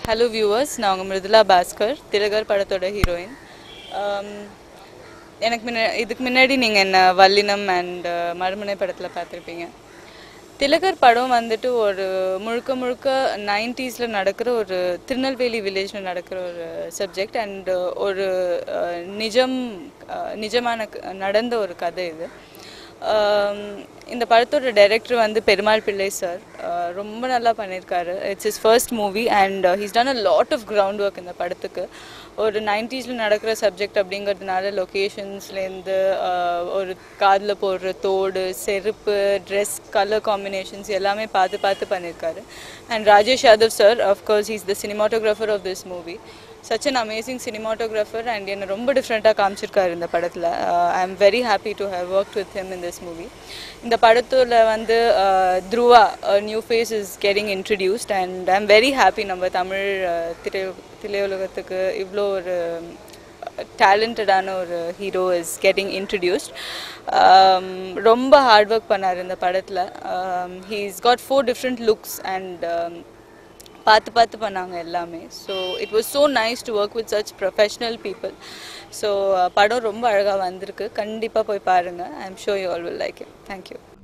hello viewers நான் உங்கள் மிருதுலா பாஸ்கர் திலகர் படத்தோட ஹீரோயின் எனக்கு முன்ன இதுக்கு முன்னாடி நீங்கள் என்ன வல்லினம் அண்ட் மறுமனை படத்தில் பார்த்துருப்பீங்க திலகர் படம் வந்துட்டு ஒரு முழுக்க முழுக்க நைன்டீஸில் நடக்கிற ஒரு திருநெல்வேலி வில்லேஜில் நடக்கிற ஒரு சப்ஜெக்ட் அண்ட் ஒரு அஹ், நிஜம் அஹ், நிஜமான க- நடந்த ஒரு கதை இது ஆம், இந்த படத்தோட டைரக்டர் வந்து பெருமாள் பிள்ளை சார் ரொம்ப நல்லா பண்ணியிருக்காரு it's is first movie and he's done a lot of ground work இந்த படத்துக்கு ஒரு நைன்டிஸில் நடக்கிற சப்ஜெக்ட் அப்படிங்கிறதுனால லொக்கேஷன்ஸ்லேருந்து ஒரு காதில் போடுற தோடு செருப்பு ட்ரெஸ் கலர் காம்பினேஷன்ஸ் எல்லாமே பார்த்து பார்த்து பண்ணியிருக்காரு and Rajesh Yadav sir of course he's the cinematographer of this movie such an amazing cinematographer and என்னை ரொம்ப டிஃப்ரெண்ட்டாக காமிச்சிருக்காரு இந்த படத்தில் I am very happy to have work with him in this movie இந்த படத்தில் வந்து uh, Dhruva new face is getting introduced and I am very happy நம்ம தமிழ் uh, திரை திரையுலகத்துக்கு இவ்வளோ ஒரு டேலண்டடான ஒரு ஹீரோ இஸ் கெட்டிங் இன்ட்ரடியூஸ்ட் ரொம்ப ஹார்ட் ஒர்க் பண்ணார் இந்த படத்தில் he's got four different looks and பார்த்து பார்த்து பண்ணாங்க எல்லாமே so it was so nice to work with such professional people so படம் ரொம்ப அழகாக வந்திருக்கு கண்டிப்பாக போய் பாருங்கள் I am sure you all will like it thank you